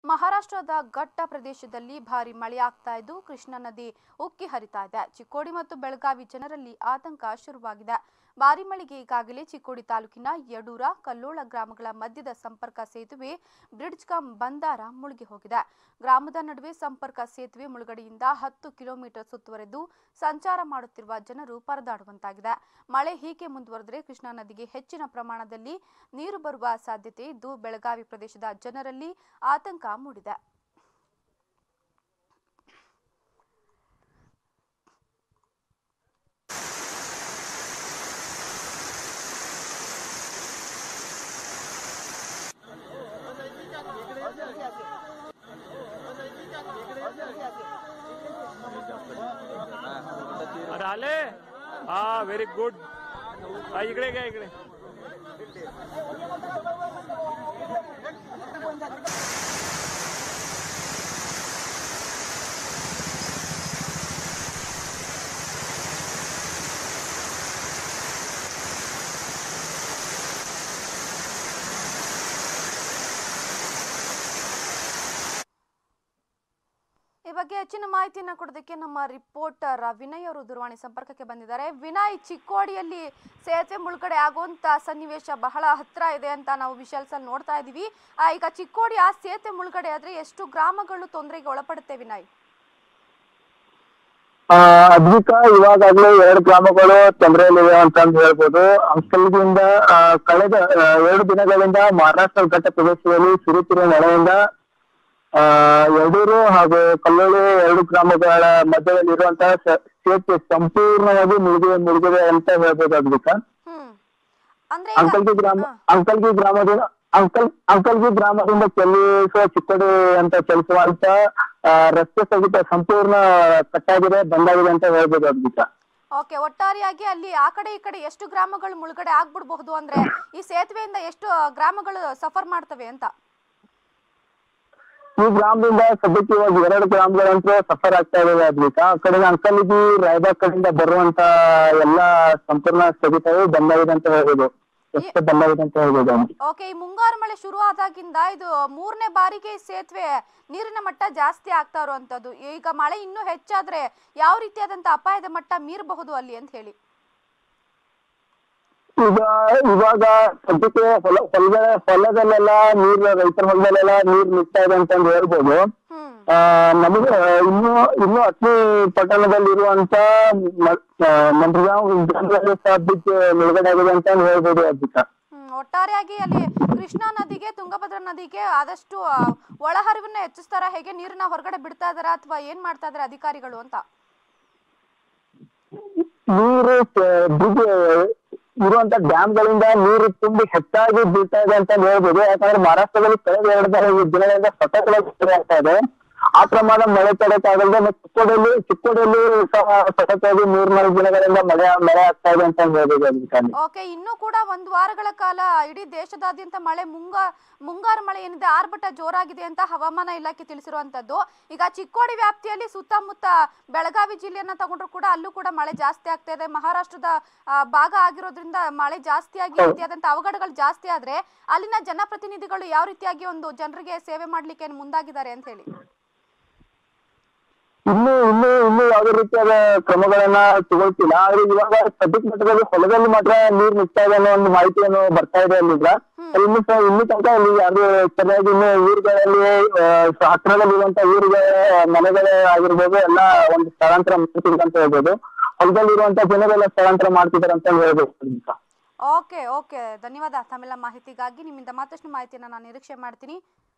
ಮಹಾರಾಷ್ಟ್ರದ ಘಟ್ಟ ಪ್ರದೇಶದಲ್ಲಿ ಭಾರಿ ಮಳೆಯಾಗ್ತಾ ಇದ್ದು ಕೃಷ್ಣಾ ನದಿ ಉಕ್ಕಿ ಹರಿತಾ ಇದೆ ಚಿಕ್ಕೋಡಿ ಮತ್ತು ಬೆಳಗಾವಿ ಜನರಲ್ಲಿ ಆತಂಕ ಶುರುವಾಗಿದೆ ಭಾರಿ ಮಳೆಗೆ ಈಗಾಗಲೇ ಚಿಕ್ಕೋಡಿ ತಾಲೂಕಿನ ಯಡೂರ ಕಲ್ಲೋಳ ಗ್ರಾಮಗಳ ಮಧ್ಯದ ಸಂಪರ್ಕ ಸೇತುವೆ ಬ್ರಿಡ್ಜ್ ಕಮ್ ಬಂದಾರ ಮುಳುಗಿ ಹೋಗಿದೆ ಗ್ರಾಮದ ನಡುವೆ ಸಂಪರ್ಕ ಸೇತುವೆ ಮುಳುಗಡೆಯಿಂದ ಹತ್ತು ಕಿಲೋಮೀಟರ್ ಸುತ್ತುವರೆದು ಸಂಚಾರ ಮಾಡುತ್ತಿರುವ ಜನರು ಪರದಾಡುವಂತಾಗಿದೆ ಮಳೆ ಹೀಗೆ ಮುಂದುವರೆದರೆ ಕೃಷ್ಣಾ ನದಿಗೆ ಹೆಚ್ಚಿನ ಪ್ರಮಾಣದಲ್ಲಿ ನೀರು ಬರುವ ಸಾಧ್ಯತೆ ಇದ್ದು ಬೆಳಗಾವಿ ಪ್ರದೇಶದ ಜನರಲ್ಲಿ ಆತಂಕ ಮೂಡಿದೆ अरे आले हा व्हेरी गुड हा इकडे घ्या इकडे ಈ ಬಗ್ಗೆ ಹೆಚ್ಚಿನ ಮಾಹಿತಿಯನ್ನ ಕೊಡೋದಕ್ಕೆ ನಮ್ಮ ರಿಪೋರ್ಟರ್ ವಿನಯ್ ಅವರು ದೂರವಾಣಿ ಸಂಪರ್ಕಕ್ಕೆ ಬಂದಿದ್ದಾರೆ ವಿನಯ್ ಚಿಕ್ಕೋಡಿಯಲ್ಲಿ ಸೇತುವೆ ಮುಳುಗಡೆ ಆಗುವಂತ ಸನ್ನಿವೇಶ ಬಹಳ ಹತ್ರ ಇದೆ ಅಂತ ನಾವು ವಿಷಲ್ಸ್ ಅಲ್ಲಿ ನೋಡ್ತಾ ಇದೀವಿ ಆ, ಈಗ ಚಿಕ್ಕೋಡಿ ಆ ಸೇತುವೆ ಮುಳುಗಡೆ ಆದ್ರೆ ಎಷ್ಟು ಗ್ರಾಮಗಳು ತೊಂದರೆಗೆ ಒಳಪಡುತ್ತೆ ವಿನಯ್ ಆ, ಅದ್ವಿಕ ಇವಾಗಾಗ್ಲೇ ಎರಡು ಗ್ರಾಮಗಳು ತೊಂದರೆಯಲ್ಲಿವೆ ಅಂತಂದು ಹೇಳ್ಬೋದು ಅಂಕಲ್ಗಿಂದ ಆ, ಕಳೆದ ಆ, ಎರಡು ದಿನಗಳಿಂದ ಮಹಾರಾಷ್ಟ್ರ ಘಟ್ಟ ಪ್ರದೇಶದಲ್ಲಿ ಸುರಿತಿರುವ ಮಳೆಯಿಂದ ಆ, ಯಡೂರು ಹಾಗೂ ಕಲ್ಲೋಳಿ ಎರಡು ಗ್ರಾಮಗಳ ಮಧ್ಯದಲ್ಲಿರುವಂತಹ ಸ- ಸೇತುವೆ ಸಂಪೂರ್ಣವಾಗಿ ಮುಳುಗಿದೆ ಮುಳುಗಿದೆ ಅಂತ ಹೇಳ್ಬೋದು ಅದ್ವಿಕ ಹ್ಮ್ ಅಂದ್ರೆ ಈಗ ಅಂಕಲ್ಗಿ ಗ್ರಾಮ ಹಾ. ಅಂಕಲ್ಗಿ ಗ್ರಾಮದಿಂದ ಅಂಕಲ್ ಅಂಕಲ್ಗಿ ಗ್ರಾಮದಿಂದ ಚಲಿಸುವ ಚಿಕ್ಕೋಡಿ ಅಂತ ಚಲಿಸುವಂತ ಆ, ರಸ್ತೆ ಸಹಿತ ಸಂಪೂರ್ಣ ಕಟ್ಟಾಗಿದೆ ಬಂದಾಗಿದೆ ಅಂತ ಹೇಳ್ಬೋದು ಅದ್ಭುತ ಓಕೆ ಒಟ್ಟಾರೆಯಾಗಿ ಅಲ್ಲಿ ಆ ಕಡೆ ಈ ಕಡೆ ಎಷ್ಟು ಗ್ರಾಮಗಳು ಮುಳುಗಡೆ ಆಗ್ಬಿಡ್ಬಹುದು ಅಂದ್ರೆ ಈ ಸೇತುವೆಯಿಂದ ಎಷ್ಟು ಗ್ರಾಮಗಳು ಸಫರ್ ಮಾಡ್ತವೆ ಅಂತ ಈ ಗ್ರಾಮದಿಂದ ಸದ್ಯಕ್ಕೆ ಇವಾಗ ಎರಡು ಗ್ರಾಮಗಳಂತೂ ಸಫರ್ ಆಗ್ತಾ ಇದಾವೆ ಅದ್ಭುತ ಆ ಕಡೆ ಅಂಕಲ್ಗಿ ರಾಯಬಾಗ್ ಕಡೆಯಿಂದ ಬರುವಂತ ಎಲ್ಲಾ ಸಂಪೂರ್ಣ ಸ್ಥಗಿತವೇ ಬಂದಾಗಿದೆ ಅಂತ ಹೇಳ್ಬೋದು ಎಷ್ಟು ಬಂದಾಗಿದೆ ಅಂತ ಹೇಳ್ಬೋದು ಅವ್ನು. ಓಕೆ ಈ ಮುಂಗಾರು ಮಳೆ ಶುರು ಆದಾಗಿಂದ ಇದು ಮೂರನೇ ಬಾರಿಗೆ ಈ ಸೇತುವೆ ನೀರಿನ ಮಟ್ಟ ಜಾಸ್ತಿ ಆಗ್ತಾ ಇರುವಂತದ್ದು ಈಗ ಮಳೆ ಇನ್ನೂ ಹೆಚ್ಚಾದ್ರೆ ಯಾವ ರೀತಿಯಾದಂತ ಅಪಾಯದ ಮಟ್ಟ ಮೀರಬಹುದು ಅಲ್ಲಿ ಅಂತ ಹೇಳಿ ಈಗ ಇವಾಗ ಸದ್ಯಕ್ಕೆ ಹೊಲ ಹೊಲದ ಹೊಲದಲ್ಲೆಲ್ಲ ನೀರ್ ರೈತರ ಹೊಲದಲ್ಲೆಲ್ಲ ನೀರ್ ನಿಂತಾ ಇದೆ ಅಂತಂದು ಹೇಳ್ಬೋದು ಹ್ಮ್ ಆ, ನಮಗೆ ಇನ್ನು ಇನ್ನು ಅಗ್ನಿ ಪಟ್ಟಣದಲ್ಲಿರುವಂತ ಮಂತ್ರಗಾಂವ್ ಗ್ರಾಮದಲ್ಲಿ ಸಹ ಬಿದ್ದು ಮುಳುಗಡೆ ಆಗಿದೆ ಅಂತ ಹೇಳ್ಬೋದು ಅದ್ಭುತ ಹ್ಮ್ ಒಟ್ಟಾರೆಯಾಗಿ ಅಲ್ಲಿ ಕೃಷ್ಣಾ ನದಿಗೆ ತುಂಗಭದ್ರಾ ನದಿಗೆ ಆದಷ್ಟು ಆ, ಒಳಹರಿವನ್ನ ಹೆಚ್ಚಿಸ್ತಾರ ಹೇಗೆ ನೀರನ್ನ ಹೊರಗಡೆ ಬಿಡ್ತಾ ಇದಾರ ಅಥವಾ ಏನ್ ಮಾಡ್ತಾ ಇದಾರೆ ಅಧಿಕಾರಿಗಳು ಅಂತ ನೀರು ಬ್ರಿಡ್ಜ್ ಇರುವಂತ ಡ್ಯಾಮ್ಗಳಿಂದ ನೀರು ತುಂಬಿ ಹೆಚ್ಚಾಗಿ ಬೀಳ್ತಾ ಇದೆ ಅಂತ ಹೇಳ್ಬೋದು ಯಾಕಂದ್ರೆ ಮಹಾರಾಷ್ಟ್ರದಲ್ಲಿ ಕಳೆದ ಎರಡು ದಿನ- ದಿನಗಳಿಂದ ಸತತವಾಗಿ ಮಳೆ ಆಗ್ತಾ ಇದೆ ಆ ಪ್ರಮಾಣ ಮಳೆ ತಡೆಯಕ್ಕಾಗಲ್ದೆ ಮತ್ತೆ ಚಿಕ್ಕೋಡಿಯಲ್ಲಿ ಚಿಕ್ಕೋಡಿಯಲ್ಲಿ ಸಹ ಸತತವಾಗಿ ಮೂರ್ನಾಲ್ಕು ದಿನಗಳಿಂದ ಮಳೆ ಮಳೆ ಆಗ್ತಾ ಇದೆ ಅಂತ ಹೇಳ್ಬೋದು ಅದಕ್ಕೆ ಓಕೆ ಇನ್ನೂ ಕೂಡ ಒಂದು ವಾರಗಳ ಕಾಲ ಇಡೀ ದೇಶದಾದ್ಯಂತ ಮಳೆ ಮುಂಗಾ ಮುಂಗಾರು ಮಳೆ ಏನಿದೆ ಆರ್ಭಟ ಜೋರಾಗಿದೆ ಅಂತ ಹವಾಮಾನ ಇಲಾಖೆ ತಿಳಿಸಿರುವಂತದ್ದು ಈಗ ಚಿಕ್ಕೋಡಿ ವ್ಯಾಪ್ತಿಯಲ್ಲಿ ಸುತ್ತಮುತ್ತ ಬೆಳಗಾವಿ ಜಿಲ್ಲೆಯನ್ನ ತಗೊಂಡ್ರು ಕೂಡ ಅಲ್ಲೂ ಕೂಡ ಮಳೆ ಜಾಸ್ತಿ ಆಗ್ತಾ ಇದೆ ಮಹಾರಾಷ್ಟ್ರದ ಆ, ಭಾಗ ಆಗಿರೋದ್ರಿಂದ ಮಳೆ ಜಾಸ್ತಿ ಆಗಿ ಈ ರೀತಿಯಾದಂತ ಅವಘಡಗಳು ಜಾಸ್ತಿ ಆದ್ರೆ ಅಲ್ಲಿನ ಜನಪ್ರತಿನಿಧಿಗಳು ಯಾವ ರೀತಿಯಾಗಿ ಒಂದು ಜನರಿಗೆ ಸೇವೆ ಮಾಡ್ಲಿಕ್ಕೆ ಏನ್ ಮುಂದಾಗಿದ್ದಾರೆ ಅಂತ ಹೇಳಿ ಇನ್ನು ಇನ್ನು ಇನ್ನು ಯಾವುದೇ ರೀತಿಯಾದ ಕ್ರಮಗಳನ್ನ ತಗೊಳ್ತಿಲ್ಲ ಆದ್ರೆ ಇವಾಗ ಸದ್ಯಕ್ಕೆ ಮಟ್ಟದಲ್ಲಿ ಹೊಲದಲ್ಲಿ ಮಾತ್ರ ನೀರ್ ನಿಂತಾ ಇದೆ ಅನ್ನೋ ಒಂದು ಮಾಹಿತಿಯನ್ನು ಬರ್ತಾ ಇದೆ ಅಲ್ಲಿಗ ಇನ್ನು ಸಹ ಇನ್ನು ತನಕ ಅಲ್ಲಿ ಯಾರು ಸರಿಯಾಗಿ ಇನ್ನು ಊರುಗಳಲ್ಲಿ ಆ, ಸ- ಹತ್ತಿರದಲ್ಲಿರುವಂತ ಊರುಗಳ ಮನೆಗಳೇ ಆಗಿರ್ಬೋದು ಎಲ್ಲ ಒಂದು ಸ್ಥಳಾಂತರ ಮಾಡ್ತಿದ್ರು ಅಂತ ಹೇಳ್ಬೋದು ಹೊಲದಲ್ಲಿರುವಂತ ಜನರೆಲ್ಲ ಸ್ಥಳಾಂತರ ಮಾಡ್ತಿದ್ದಾರೆ ಅಂತ ಹೇಳ್ಬೋದು ಅಂತ. ಓಕೆ ಓಕೆ ಧನ್ಯವಾದ ತಮ್ಮೆಲ್ಲ ಮಾಹಿತಿಗಾಗಿ ನಿಮ್ಮಿಂದ ಮತ್ತಷ್ಟು ಮಾಹಿತಿಯನ್ನ ನಾನು ನಿರೀಕ್ಷೆ ಮಾಡ್ತೀನಿ